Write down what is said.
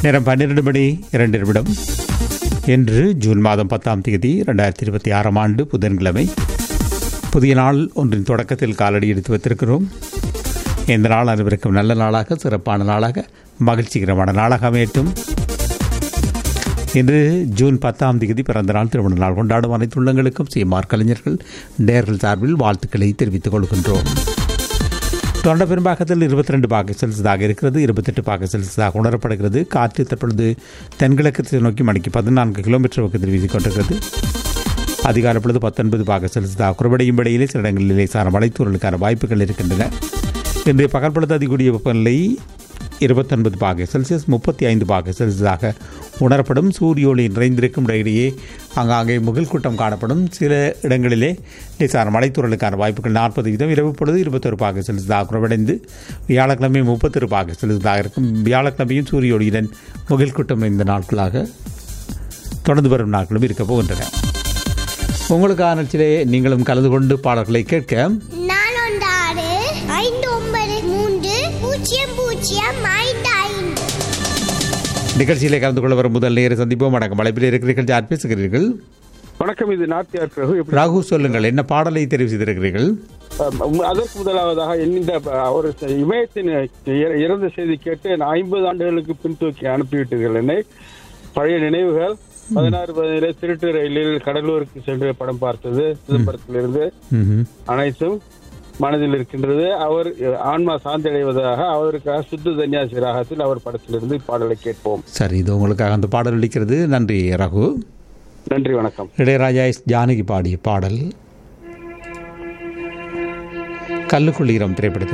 நேரம் பன்னிரண்டு மணி இரண்டு நிமிடம் இன்று ஜூன் மாதம் பத்தாம் தேதி ரெண்டாயிரத்தி இருபத்தி ஆறாம் ஆண்டு புதன்கிழமை புதிய நாள் ஒன்றின் தொடக்கத்தில் காலடி எடுத்து வைத்திருக்கிறோம் இந்த நாள் அனைவருக்கும் நல்ல நாளாக சிறப்பான நாளாக மகிழ்ச்சிகரமான நாளாக அமையட்டும் இன்று ஜூன் பத்தாம் தேதி பிறந்த நாள் திருமண நாள் கொண்டாடும் அனைத்து உள்ளங்களுக்கும் சீமார் கலைஞர்கள் நேர்கள் சார்பில் வாழ்த்துக்களை தெரிவித்துக் கொள்கின்றோம் தொண்ட பெரும்பாக்கத்தில் இருபத்தி ரெண்டு பாக செல்சியஸாக இருக்கிறது இருபத்தெட்டு பாக செல்சியஸாக உணரப்படுகிறது காற்று தற்பொழுது தென்கிழக்கு திசை நோக்கி மணிக்கு பதினான்கு கிலோமீட்டர் பக்கத்தில் வீசிக் கொண்டிருக்கிறது அதிகாலை பொழுது பத்தொன்பது பாக செல்சியஸாக குறைவடையும் இடையிலே சில இடங்களில் லேசான மலைத்தூரலுக்கான வாய்ப்புகள் இருக்கின்றன இன்றைய பகல் பொழுது அதிகூடிய வெப்பநிலை இருபத்தொன்பது பாக செல்சியஸ் முப்பத்தி ஐந்து பாக செல்சியஸாக உணரப்படும் சூரிய ஒளி நிறைந்திருக்கும் இடையிலேயே ஆங்காங்கே முகில் கூட்டம் காணப்படும் சில இடங்களிலே லேசான மலைத்தூரலுக்கான வாய்ப்புகள் நாற்பது வீதம் இரவு பொழுது இருபத்தொரு பாக செல்சியஸாக குறைவடைந்து வியாழக்கிழமை முப்பத்தொரு பாக செல்சியஸாக இருக்கும் வியாழக்கிழமையும் சூரிய ஒளியுடன் முகில் கூட்டம் இந்த நாட்களாக தொடர்ந்து வரும் நாட்களும் இருக்க போகின்றன உங்களுக்கான நிகழ்ச்சியிலே நீங்களும் கலந்து கொண்டு பாடல்களை கேட்க நாலொண்டாறு ஐந்து ஒன்பது மூன்று பூஜ்ஜியம் பூஜ்ஜியம் ஐந்து ஐந்து நிகழ்ச்சியிலே கலந்து கொள்ள வரும் முதல் நேர சந்திப்போம் வணக்கம் அழைப்பில் இருக்கிறீர்கள் யார் பேசுகிறீர்கள் வணக்கம் இது நாட்டியார் பிரகு எப்படி- ராகு சொல்லுங்கள் என்ன பாடலை தெரிவு செய்திருக்கிறீர்கள் அஹ் அதற்கு முதலாவதாக இந்த அஹ், ஒரு இமயத்தின் இற- இறந்த செய்தி கேட்டு நான் ஐம்பது ஆண்டுகளுக்கு பின்தூக்கி அனுப்பிவிட்டீர்கள் என்னை பழைய நினைவுகள் பதினாறு பதினேழு திருட்டு ரயிலில் கடலூருக்கு சென்று படம் பார்த்தது சிதம்பரத்திலிருந்து ம்ஹும். அனைத்தும் மனதில் இருக்கின்றது அவர் அஹ், ஆன்மா சாந்தடைவதாக அவருக்காக சுத்த தன்யாசி ராகத்தில் அவர் படத்திலிருந்து பாடலை கேட்போம் சரி இது உங்களுக்காக அந்த பாடல் ஒலிக்கிறது நன்றி ரகு நன்றி வணக்கம் இளையராஜா எஸ் ஜானகி பாடிய பாடல் கல்லுக்குள்ளீரம் திரைப்படத்தில்